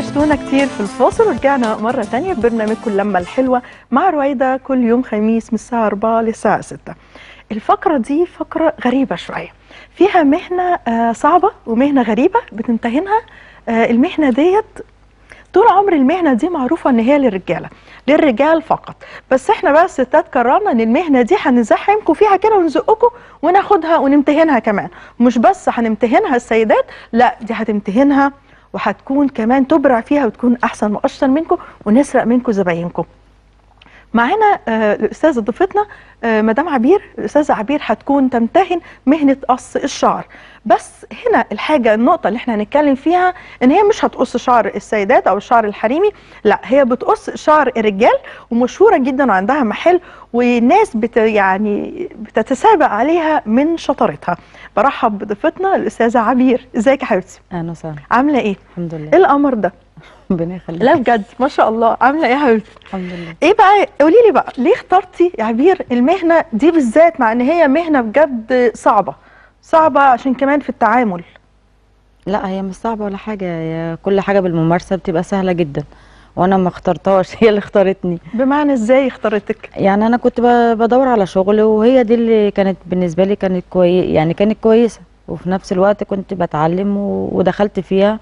وحشتونا كتير في الفاصل ورجعنا مرة تانية في برنامجكم اللمة الحلوة مع رويدة كل يوم خميس من الساعة 4 للساعة 6 الفقرة دي فقرة غريبة شوية فيها مهنة آه، صعبة ومهنة غريبة بتمتهنها آه، المهنة ديت طول عمر المهنة دي معروفة ان هي للرجالة للرجال فقط بس احنا بقى الستات قررنا ان المهنة دي هنزحمكم فيها كده ونزقكم وناخدها ونمتهنها كمان مش بس هنمتهنها السيدات لا دي هتمتهنها وهتكون كمان تبرع فيها وتكون احسن واشطر منكم ونسرق منكم زباينكم معانا آه، الاستاذه ضيفتنا آه، مدام عبير الاستاذه عبير هتكون تمتهن مهنه قص الشعر بس هنا الحاجه النقطه اللي احنا هنتكلم فيها ان هي مش هتقص شعر السيدات او الشعر الحريمي لا هي بتقص شعر الرجال ومشهوره جدا وعندها محل والناس بت يعني بتتسابق عليها من شطارتها برحب بضيفتنا الاستاذه عبير ازيك يا حبيبتي اهلا وسهلا عامله ايه الحمد لله ايه القمر ده ربنا يخليك لا بجد ما شاء الله عامله ايه يا حبيبتي الحمد لله ايه بقى قولي لي بقى ليه اخترتي يا عبير المهنه دي بالذات مع ان هي مهنه بجد صعبه صعبه عشان كمان في التعامل لا هي مش صعبه ولا حاجه هي كل حاجه بالممارسه بتبقى سهله جدا وانا ما اخترتهاش هي اللي اختارتني بمعنى ازاي اختارتك يعني انا كنت ب- بدور على شغل وهي دي اللي كانت بالنسبه لي كانت كويس يعني كانت كويسه وفي نفس الوقت كنت بتعلم و- ودخلت فيها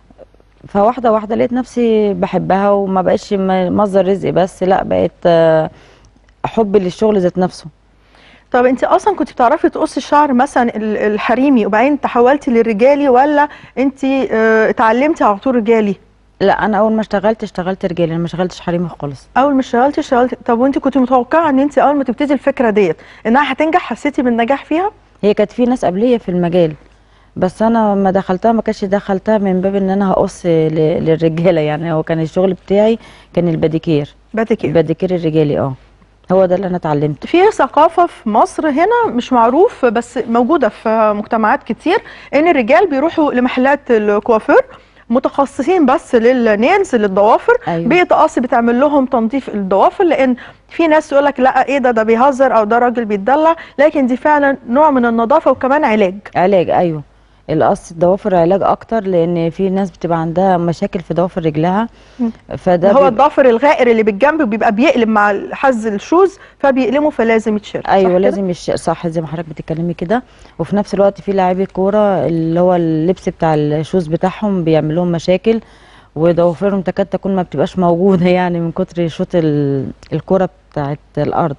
فواحده واحده لقيت نفسي بحبها وما بقتش م- مصدر رزق بس لا بقت آه، حب للشغل ذات نفسه طب انت اصلا كنت بتعرفي تقصي الشعر مثلا ال- الحريمي وبعدين تحولتي للرجالي ولا انت اه اتعلمتي على طول رجالي لا انا اول ما اشتغلت اشتغلت رجالي انا ما اشتغلتش حريمي خالص اول ما اشتغلتي اشتغلتي طب وانت كنت متوقعه ان انت اول ما تبتدي الفكره ديت انها هتنجح حسيتي بالنجاح فيها هي كانت في ناس قبليه في المجال بس انا لما دخلتها ما كانش دخلتها من باب ان انا هقص ل- للرجاله يعني هو كان الشغل بتاعي كان الباديكير بدك ايه الباديكير الرجالي اه هو ده اللي انا اتعلمته في ثقافة في مصر هنا مش معروف بس موجودة في مجتمعات كتير ان الرجال بيروحوا لمحلات الكوافير متخصصين بس للنيلز للضوافر أيوة. بيتقص بتعمل لهم تنظيف الضوافر لان في ناس تقول لك لا ايه ده ده بيهزر او ده راجل بيتدلع لكن دي فعلا نوع من النظافة وكمان علاج علاج ايوه القص الضوافر علاج اكتر لان في ناس بتبقى عندها مشاكل في ضوافر رجلها مم. فده هو بيبقى- الضافر الغائر اللي بالجنب بيبقى بيقلب مع حز الشوز فبيقلمه فلازم يتشال صح ايوه كده؟ لازم يش... صح زي ما حضرتك بتتكلمي كده وفي نفس الوقت في لاعبي كوره اللي هو اللبس بتاع الشوز بتاعهم بيعمل لهم مشاكل وضوافرهم تكاد تكون ما بتبقاش موجوده يعني من كتر شوط ال... الكوره بتاعت الارض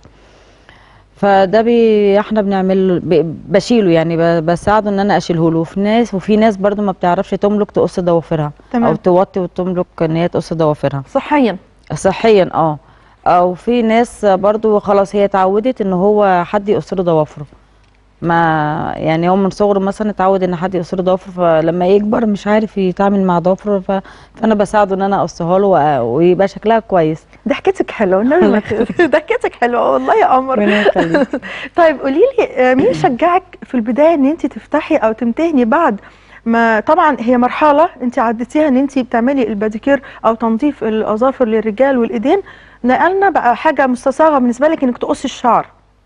فده بي احنا بنعمل ب... بشيله يعني ب... بساعده ان انا اشيله له وفي ناس وفي ناس برضو ما بتعرفش تملك تقص ضوافرها تمام. او توطي وتملك ان هي تقص ضوافرها صحيا صحيا اه او في ناس برضو خلاص هي اتعودت ان هو حد يقص له ضوافره ما يعني هو من صغره مثلا اتعود ان حد يقص له ضوافره فلما يكبر مش عارف يتعامل مع ضوافره ف... فانا بساعده ان انا اقصها له وأ- ويبقى شكلها كويس ضحكتك حلوه النبي ما ت- ضحكتك حلوه والله يا قمر ربنا يخليك. طيب قولي لي آه، مين شجعك في البدايه ان انت تفتحي او تمتهني بعد ما طبعا هي مرحله انت عديتيها ان انت بتعملي الباديكير او تنظيف الاظافر للرجال والايدين نقلنا بقى حاجه مستصاغه بالنسبه لك انك تقصي الشعر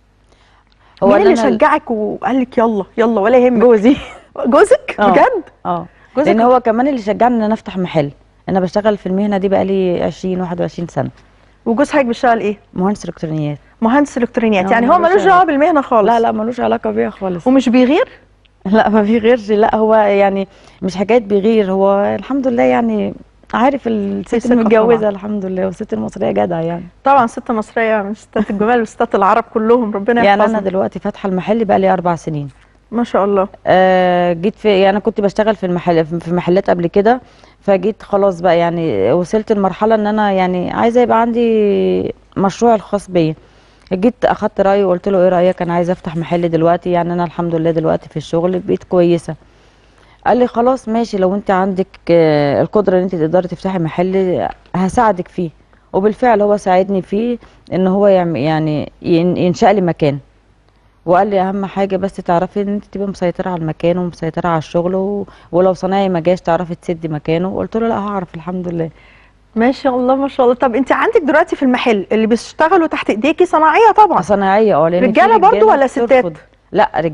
هو مين اللي أنا- شجعك وقال لك يلا يلا ولا يهمك جوزي جوزك آه. بجد اه جوزك لان هو كمان اللي شجعني ان انا افتح محل انا بشتغل في المهنه دي بقالي 20 21 سنه وجوز حضرتك بيشتغل ايه مهندس الكترونيات مهندس الكترونيات آه، يعني هو ملوش ملوش علاقة. دعوه بالمهنه خالص لا لا ملوش علاقه بيها خالص ومش بيغير لا ما بيغيرش لا هو يعني مش حكايه بيغير هو الحمد لله يعني عارف في الست ثقة المتجوزه طبعاً. الحمد لله والست المصريه جدعه يعني طبعا ست مصريه من ستات الجمال وستات العرب كلهم ربنا يعني يحفظهم انا دلوقتي فاتحه المحل بقى لي اربع سنين ما شاء الله آه جيت في يعني انا كنت بشتغل في المحل في محلات قبل كده فجيت خلاص بقى يعني وصلت لمرحله ان انا يعني عايزه يبقى عندي مشروع الخاص بيا جيت اخدت رايه وقلت له ايه رايك انا عايزه افتح محل دلوقتي يعني انا الحمد لله دلوقتي في الشغل بقيت كويسه قال لي خلاص ماشي لو انت عندك آه، القدره ان انت تقدري تفتحي محل هساعدك فيه وبالفعل هو ساعدني فيه ان هو يعم- يعني ين- ينشأ لي مكان وقال لي اهم حاجه بس تعرفي ان انت تبقي مسيطره على المكان ومسيطره على الشغل و... ولو صنايعي ما جاش تعرفي تسدي مكانه قلت له لا هعرف الحمد لله ما شاء الله ما شاء الله طب انت عندك دلوقتي في المحل اللي بيشتغلوا تحت ايديكي صناعيه طبعا صناعيه اه لان في رجالة برضو ولا بترفض. ستات؟ لا رجاله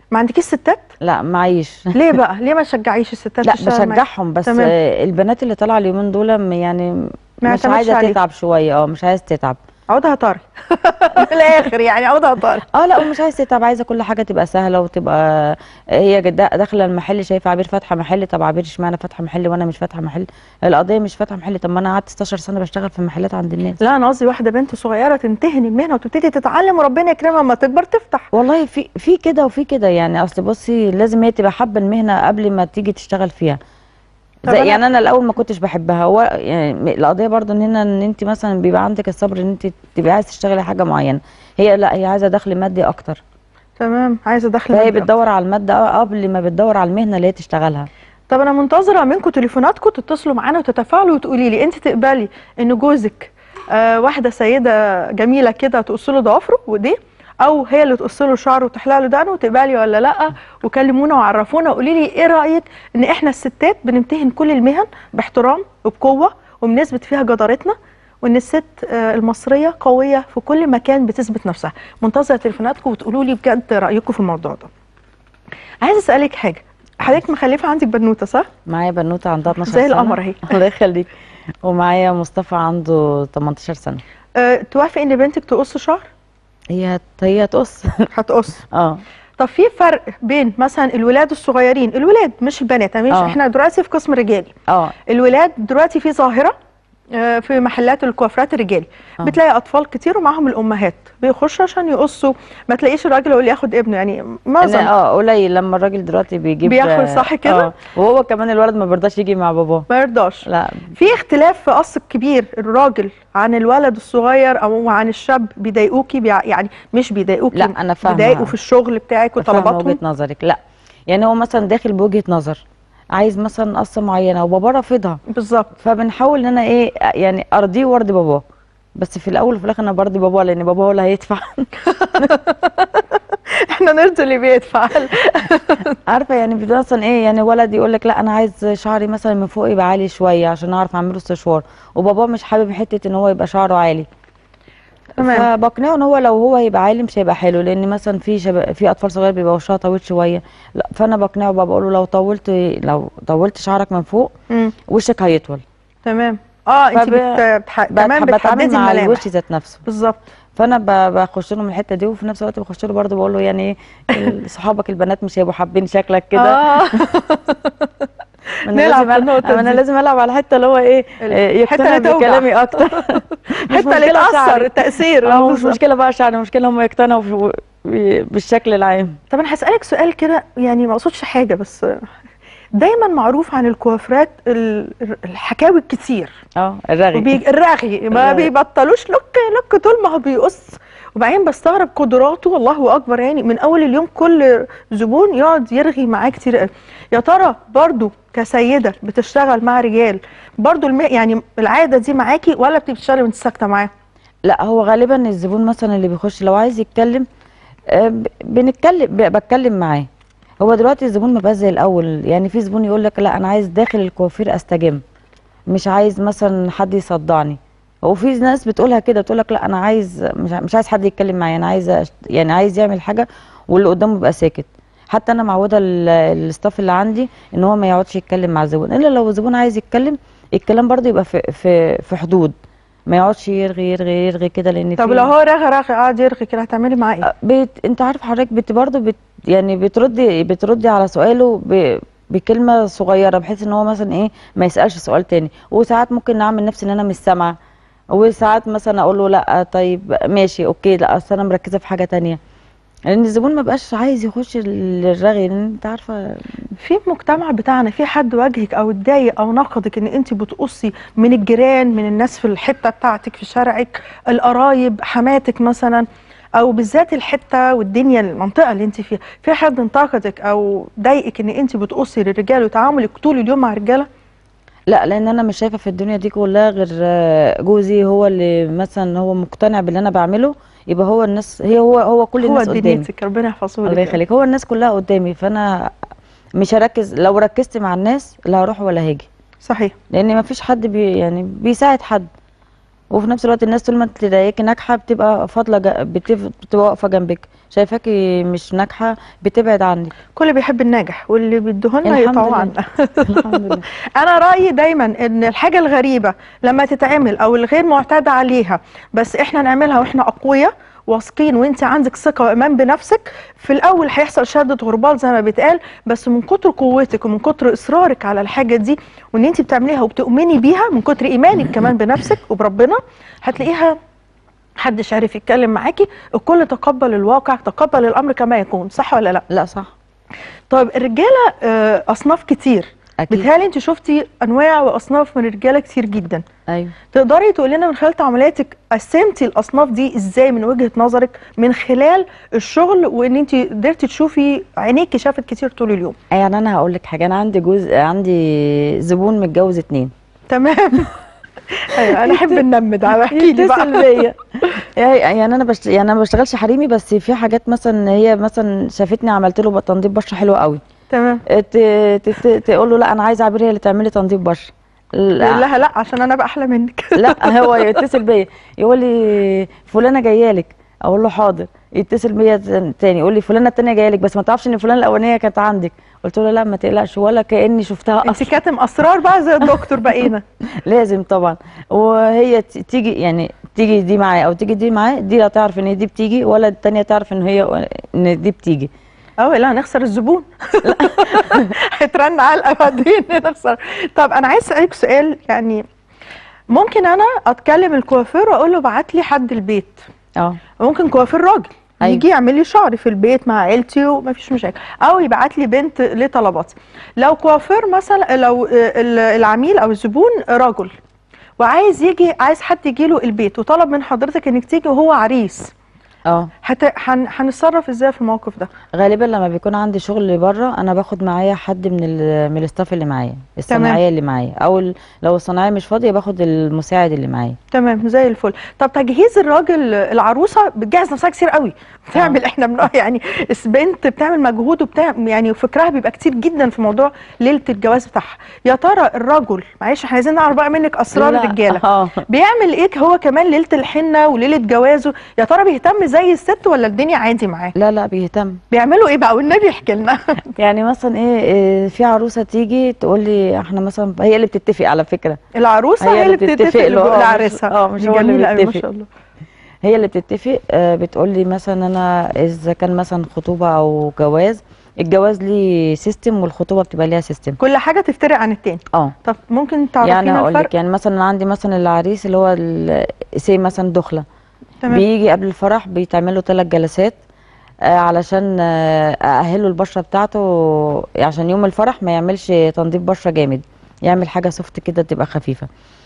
ما عندكيش ستات لا معيش ليه بقى ليه ما تشجعيش الستات لا تشتغل معاكي؟ بشجعهم بس تمام. آه، البنات اللي طالعه اليومين دول م- يعني ما مش يعتمدش عايزه عليهم. تتعب شويه اه مش عايزه تتعب عودها طري من الاخر يعني عودها طري اه لا ومش عايزه تتعب عايزه كل حاجه تبقى سهله وتبقى هي جدا داخله المحل شايفه عبير فاتحه محل طب عبير اشمعنى فاتحه محل وانا مش فاتحه محل القضيه مش فاتحه محل طب ما انا قعدت 16 سنه بشتغل في محلات عند الناس لا انا قصدي واحده بنت صغيره تمتهن المهنه وتبتدي تتعلم وربنا يكرمها لما تكبر تفتح والله في في كده وفي كده يعني اصل بصي لازم هي تبقى حابه المهنه قبل ما تيجي تشتغل فيها طب زي أنا- يعني انا الاول ما كنتش بحبها هو يعني القضيه برضو ان هنا ان انت مثلا بيبقى عندك الصبر ان انت تبقى عايزه تشتغلي حاجه معينه هي لا هي عايزه دخل مادي اكتر تمام عايزه دخل فهي مادي بتدور على الماده قبل ما بتدور على المهنه اللي هي تشتغلها طب انا منتظره منكم تليفوناتكم تتصلوا معانا وتتفاعلوا وتقولي لي انت تقبلي ان جوزك آه واحده سيده جميله كده تقص له ضوافره ودي او هي اللي تقص له شعره وتحلق له دقنه تقبلي ولا لا وكلمونا وعرفونا وقولي لي ايه رايك ان احنا الستات بنمتهن كل المهن باحترام وبقوه وبنثبت فيها جدارتنا وان الست آه، المصريه قويه في كل مكان بتثبت نفسها منتظره تليفوناتكم وتقولوا لي بجد رايكم في الموضوع ده عايزه اسالك حاجه حضرتك مخلفه عندك بنوته صح معايا بنوته عندها 12 زي سنه القمر اهي. الله يخليك ومعايا مصطفى عنده 18 سنه أه توافقي ان بنتك تقص شعر هي هي تقص هتقص اه طب في فرق بين مثلا الولاد الصغيرين الولاد مش البنات مش آه. احنا دلوقتي في قسم رجالي اه الولاد دلوقتي في ظاهره آه، في محلات الكوافرات الرجالي آه. بتلاقي اطفال كتير ومعاهم الامهات بيخشوا عشان يقصوا ما تلاقيش الراجل يقول ياخد ابنه يعني إن- معظم اه قليل لما الراجل دلوقتي بيجيب بياخد صح كده؟ آه. وهو كمان الولد ما بيرضاش يجي مع باباه ما يرضاش لا في اختلاف في قص الكبير الراجل عن الولد الصغير او عن الشاب بيضايقوكي بيع... يعني مش بيضايقوكي لا، أنا فاهمة. بيضايقوا في الشغل بتاعك فاهمة وطلباتهم وجهة نظرك لا يعني هو مثلا داخل بوجهة نظر عايز مثلا قصة معينة وبابا رافضها بالظبط فبنحاول ان انا ايه يعني ارضيه وارضي باباه بس في الاول وفي الاخر انا برضي باباه لان بابا هو اللي هيدفع احنا نرضي اللي بيدفع عارفه يعني بيبقى مثلا ايه يعني ولد يقول لك لا انا عايز شعري مثلا من فوق يبقى عالي شويه عشان اعرف اعمله استشوار وبابا مش حابب حته ان هو يبقى شعره عالي تمام فبقنعه ان هو لو هو هيبقى عالي مش هيبقى حلو لان مثلا في شباب في اطفال صغير بيبقى وشها طويل شويه لا فانا بقنعه بقى بقول له لو طولت لو طولت شعرك من فوق مم. وشك هيطول تمام اه انت فب- بت... بتح... كمان بت- بتحددي بتعامل مع الملامح الوش ذات نفسه بالظبط فانا ب- بخش له من الحته دي وفي نفس الوقت بخش له برضه بقول له يعني ايه صحابك البنات مش هيبقوا حابين شكلك كده آه. ما أنا نلعب لازم في النقطة ألعب انا دي. لازم العب على الحته اللي هو ايه ال- آه، الحتة يقتنع اللي توجع. بكلامي اكتر مش حتى اللي مشكلة تاثر شعري. التاثير اه مش بالظبط. مشكله بقى شعري المشكله هم يقتنعوا في- ب- بالشكل العام طب انا هسالك سؤال كده يعني ما اقصدش حاجه بس دايما معروف عن الكوافرات ال- الحكاوي الكتير اه الرغي وبي... الرغي ما الرغي. بيبطلوش لك لك طول ما هو بيقص وبعدين بستغرب قدراته والله اكبر يعني من اول اليوم كل زبون يقعد يرغي معاه كتير قوي يا ترى برضو كسيده بتشتغل مع رجال برضو الم... يعني العاده دي معاكي ولا بتشتغلي وانت ساكته معاه لا هو غالبا الزبون مثلا اللي بيخش لو عايز يتكلم آه، ب- بنتكلم ب- بتكلم معاه هو دلوقتي الزبون ما بقاش زي الاول يعني في زبون يقول لك لا انا عايز داخل الكوافير استجم مش عايز مثلا حد يصدعني وفي ناس بتقولها كده بتقول لك لا انا عايز مش ع- مش عايز حد يتكلم معايا انا عايز أشت... يعني عايز يعمل حاجه واللي قدامه يبقى ساكت حتى انا معوده ال- الستاف اللي عندي ان هو ما يقعدش يتكلم مع الزبون الا لو الزبون عايز يتكلم الكلام برضو يبقى في في في حدود ما يقعدش يرغي يرغي يرغي كده لان طب في- لو هو رغى رغى قعد يرغي كده هتعملي معاه ايه؟ بت... انت عارف حضرتك بت... برضه بت... يعني بتردي بتردي على سؤاله ب... بكلمه صغيره بحيث ان هو مثلا ايه ما يسالش سؤال تاني وساعات ممكن اعمل نفسي ان انا مش سامعه وساعات مثلا اقول له لا طيب ماشي اوكي لا اصل انا مركزه في حاجه تانية لان الزبون ما بقاش عايز يخش الرغي لان انت عارفه في المجتمع بتاعنا في حد واجهك او اتضايق او نقدك ان انت بتقصي من الجيران من الناس في الحته بتاعتك في شارعك القرايب حماتك مثلا او بالذات الحته والدنيا المنطقه اللي انت فيها في حد انتقدك او ضايقك ان انت بتقصي للرجال وتعاملك طول اليوم مع الرجاله لا لان انا مش شايفه في الدنيا دي كلها غير آه، جوزي هو اللي مثلا هو مقتنع باللي انا بعمله يبقى هو الناس هي هو هو كل هو الناس قدامي دنيتك ربنا يحفظه الله لك يخليك هو الناس كلها قدامي فانا مش هركز لو ركزت مع الناس لا هروح ولا هاجي صحيح لان ما فيش حد بي يعني بيساعد حد وفي نفس الوقت الناس طول ما تلاقيكي ناجحه بتبقى فاضله جا- بتف- بتبقى واقفه جنبك شايفاكي مش ناجحه بتبعد عنك كل بيحب الناجح واللي بيدوهولنا الحمد يقطعوا لله. عنا الحمد لله انا رايي دايما ان الحاجه الغريبه لما تتعمل او الغير معتاد عليها بس احنا نعملها واحنا اقوياء واثقين وانت عندك ثقه وايمان بنفسك في الاول هيحصل شده غربال زي ما بيتقال بس من كتر قوتك ومن كتر اصرارك على الحاجه دي وان انت بتعمليها وبتؤمني بيها من كتر ايمانك كمان بنفسك وبربنا هتلاقيها محدش عارف يتكلم معاكي الكل تقبل الواقع تقبل الامر كما يكون صح ولا لا لا صح طيب الرجاله آه، اصناف كتير اكيد بتهيألي انت شفتي انواع واصناف من الرجاله كتير جدا ايوه تقدري تقولي لنا من خلال تعاملاتك قسمتي الاصناف دي ازاي من وجهه نظرك من خلال الشغل وان انت قدرتي تشوفي عينيكي شافت كتير طول اليوم يعني انا هقول لك حاجه انا عندي جوز عندي زبون متجوز اتنين تمام ايوه انا احب النم ده احكي لي يتصل بقى بيا يعني انا بشت... يعني انا ما بشتغلش حريمي بس في حاجات مثلا هي مثلا شافتني عملت له تنظيف بشره حلو قوي تمام ت... ت... ت... تقول له لا انا عايزه عبير هي اللي تعملي تنظيف بشره يقول لا لها لا عشان انا بقى احلى منك لا هو يتصل بيا يقول لي فلانه جايه لك اقول له حاضر يتصل بيا تن- تاني يقول لي فلانه التانيه جايه لك بس ما تعرفش ان فلانه الاولانيه كانت عندك قلت له لا ما تقلقش ولا كاني شفتها انت اصلا كاتم اسرار بقى زي الدكتور بقينا لازم طبعا وهي ت- تيجي يعني تيجي دي معايا او تيجي دي معايا دي لا تعرف ان دي بتيجي ولا التانيه تعرف ان هي ان دي بتيجي اه لا هنخسر الزبون هيترن علقه بعدين نخسر طب انا عايز اسالك سؤال يعني ممكن انا اتكلم الكوافير واقول له بعت لي حد البيت اه ممكن كوافير راجل أيوة. يجي يعمل لي شعري في البيت مع عيلتي ومفيش مشاكل او يبعت لي بنت لطلباتي لو كوافير مثلا لو آه، ال- العميل او الزبون رجل وعايز يجي عايز حد يجي له البيت وطلب من حضرتك انك تيجي وهو عريس اه هت... هن... هنتصرف ازاي في الموقف ده غالبا لما بيكون عندي شغل بره انا باخد معايا حد من ال من الاستاف اللي معايا الصناعيه اللي معايا او ال- لو الصناعيه مش فاضيه باخد المساعد اللي معايا تمام زي الفل طب تجهيز الراجل العروسه بتجهز نفسها كتير قوي بتعمل احنا بن... يعني البنت بتعمل مجهود وبتعمل يعني فكرها بيبقى كتير جدا في موضوع ليله الجواز بتاعها يا ترى الرجل معلش احنا عايزين نعرف بقى منك اسرار لا، الرجاله اه بيعمل ايه هو كمان ليله الحنه وليله جوازه يا ترى بيهتم زي الست ولا الدنيا عادي معاه لا لا بيهتم بيعملوا ايه بقى والنبي يحكي لنا يعني مثلا ايه, إيه في عروسه تيجي تقول لي احنا مثلا هي اللي بتتفق على فكره العروسه هي اللي بتتفق له، آه، مش- لعريسها اه مش هو اللي جميلة أوي ما بيتفق شاء الله هي اللي بتتفق آه، بتقول لي مثلا انا اذا كان مثلا خطوبه او جواز الجواز ليه سيستم والخطوبه بتبقى ليها سيستم كل حاجه تفترق عن التاني اه طب ممكن يعني تعرفينا هقول الفرق لك يعني مثلا عندي مثلا العريس اللي هو سي مثلا دخله تمام بيجي قبل الفرح بيتعمل له ثلاث جلسات آه، علشان آه، اأهله البشره بتاعته عشان يوم الفرح ما يعملش تنظيف بشره جامد يعمل حاجه سوفت كده تبقى خفيفه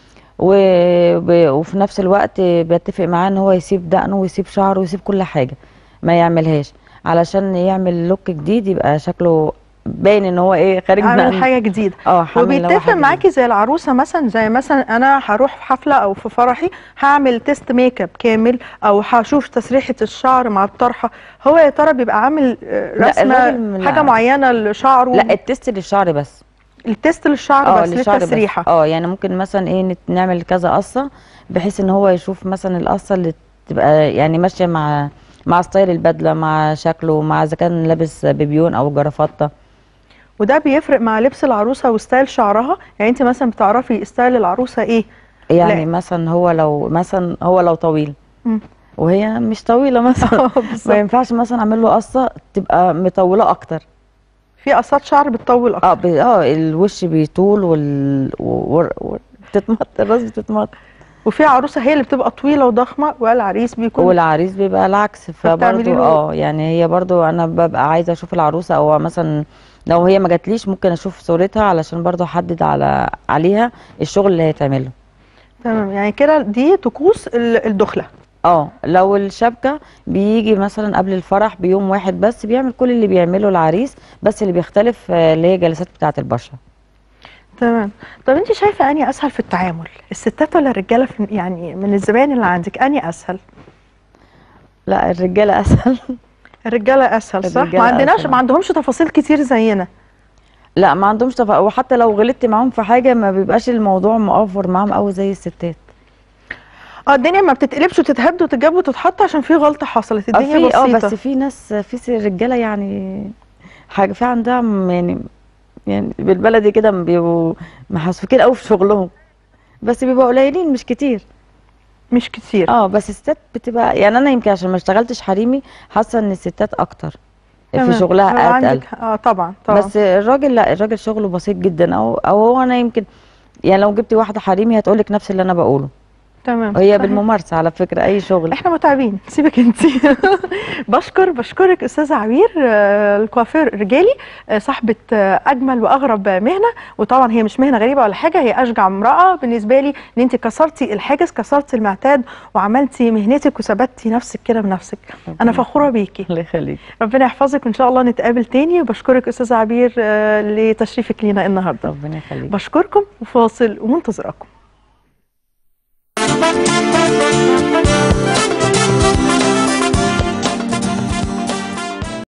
وب- وفي نفس الوقت بيتفق معاه ان هو يسيب دقنه ويسيب شعره ويسيب كل حاجه ما يعملهاش علشان يعمل لوك جديد يبقى شكله باين ان هو ايه خارج عامل من حاجه جديده اه حامل اللي هو وبيتفق حاجة معاكي زي العروسه مثلا زي مثلا انا هروح في حفله او في فرحي هعمل تيست ميك اب كامل او هشوف تسريحه الشعر مع الطرحه هو يا ترى بيبقى عامل آه، لا، رسمه الراجل لا. حاجه معينه لشعره لا التست للشعر بس التيست للشعر اه بس للشعر بس. للتسريحه اه يعني ممكن مثلا ايه نت- نعمل كذا قصه بحيث ان هو يشوف مثلا القصه اللي تبقى يعني ماشيه مع مع ستايل البدله مع شكله مع اذا كان لابس بيبيون او جرافطه وده بيفرق مع لبس العروسه وستايل شعرها يعني انت مثلا بتعرفي ستايل العروسه ايه يعني لا. مثلا هو لو مثلا هو لو طويل مم. وهي مش طويله مثلا ما بالظبط. ينفعش مثلا اعمل له قصه تبقى مطوله اكتر في قصات شعر بتطول اكتر اه ب... اه الوش بيطول وال و... و... و... بتتمط الراس بتتمط وفي عروسه هي اللي بتبقى طويله وضخمه والعريس بيكون والعريس بيبقى العكس فبتعملي فبرضه له- اه يعني هي برضه انا ببقى عايزه اشوف العروسه او مثلا لو هي ما جاتليش ممكن اشوف صورتها علشان برضه احدد على عليها الشغل اللي هيتعمل له تمام يعني كده دي طقوس ال- الدخله اه لو الشبكه بيجي مثلا قبل الفرح بيوم واحد بس بيعمل كل اللي بيعمله العريس بس اللي بيختلف آه، اللي هي جلسات بتاعه البشره تمام طب انت شايفه اني اسهل في التعامل الستات ولا الرجاله في يعني من الزباين اللي عندك اني اسهل لا الرجاله اسهل الرجاله اسهل صح الرجالة ما عندناش أسهل. ما عندهمش تفاصيل كتير زينا لا ما عندهمش تف... وحتى لو غلطت معاهم في حاجه ما بيبقاش الموضوع مؤفر معاهم قوي زي الستات اه الدنيا ما بتتقلبش وتتهد وتتجاب وتتحط عشان في غلطه حصلت اه الدنيا في اه بسيطه بس في ناس في س- رجاله يعني حاجه في عندها م- يعني يعني بالبلدي كده بيبقوا محسوكين قوي في شغلهم بس بيبقوا قليلين مش كتير مش كتير اه بس الستات بتبقى يعني انا يمكن عشان ما اشتغلتش حريمي حاسه ان الستات اكتر تمام. في شغلها هو اتقل عندك اه طبعا طبعا بس الراجل لا الراجل شغله بسيط جدا او او هو انا يمكن يعني لو جبتي واحده حريمي هتقولك نفس اللي انا بقوله تمام وهي صحيح. بالممارسه على فكره اي شغل احنا متعبين سيبك انت بشكر بشكرك استاذه عبير آه، الكوافير رجالي آه، صاحبه آه، اجمل واغرب مهنه وطبعا هي مش مهنه غريبه ولا حاجه هي اشجع امراه بالنسبه لي ان انت كسرتي الحاجز كسرتي المعتاد وعملتي مهنتك وثبتي نفسك كده بنفسك انا فخوره بيكي الله يخليك ربنا يحفظك وان شاء الله نتقابل تاني وبشكرك استاذه عبير آه، لتشريفك لينا النهارده ربنا يخليك بشكركم وفاصل ومنتظراكم